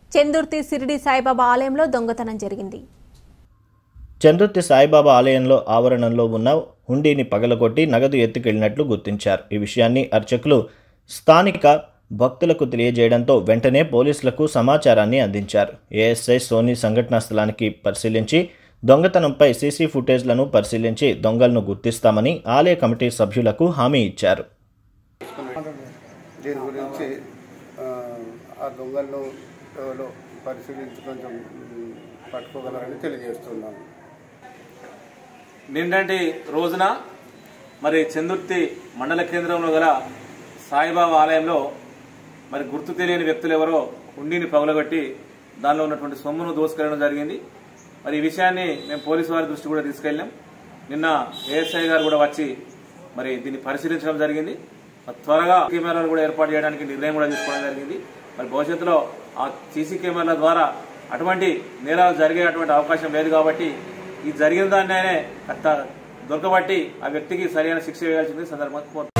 చందుర్తి సిరిడి సాయిబాబా ఆలయంలో దొంగతనం జరిగింది చంద్రుతి సాయిబాబా ఆలయంలో ఆవరణంలో ఉన్న హుండీని పగలగొట్టి నగదు ఎత్తుకెళ్లినట్లు గుర్తించారు ఈ విషయాన్ని అర్చకులు స్థానిక భక్తులకు తెలియజేయడంతో వెంటనే పోలీసులకు సమాచారాన్ని అందించారు ఏఎస్ఐ సోనీ సంఘటనా స్థలానికి పరిశీలించి దొంగతనంపై సీసీ ఫుటేజ్లను పరిశీలించి దొంగలను గుర్తిస్తామని ఆలయ కమిటీ సభ్యులకు హామీ ఇచ్చారు దీని గురించి ఆ, ఆ దొంగలను ఎవరో పరిశీలించి కొంచెం మ్, పట్టుకోగలరని తెలియజేస్తున్నాను నిన్నటి రోజున మరి చందుర్తి మండల కేంద్రంలో గల సాయిబాబా ఆలయంలో మరి గుర్తు తెలియని వ్యక్తులు ఎవరో హుండీని పగలగొట్టి దానిలో ఉన్నటువంటి సొమ్మును దోసుకెళ్లడం జరిగింది మరి ఈ విషయాన్ని మేము పోలీసు వారి దృష్టి కూడా తీసుకెళ్ళాం నిన్న ఏఎస్ఐ గారు కూడా వచ్చి మరి దీన్ని పరిశీలించడం జరిగింది మరి త్వరగా కెమెరాలు కూడా ఏర్పాటు చేయడానికి నిర్ణయం కూడా తీసుకోవడం జరిగింది మరి భవిష్యత్తులో ఆ సీసీ కెమెరాల ద్వారా అటువంటి నేరాలు జరిగేటువంటి అవకాశం లేదు కాబట్టి ఈ జరిగిన దాన్ని దొరకబట్టి ఆ వ్యక్తికి సరైన శిక్ష వేయాల్సింది సందర్భంగా కోరుతున్నాను.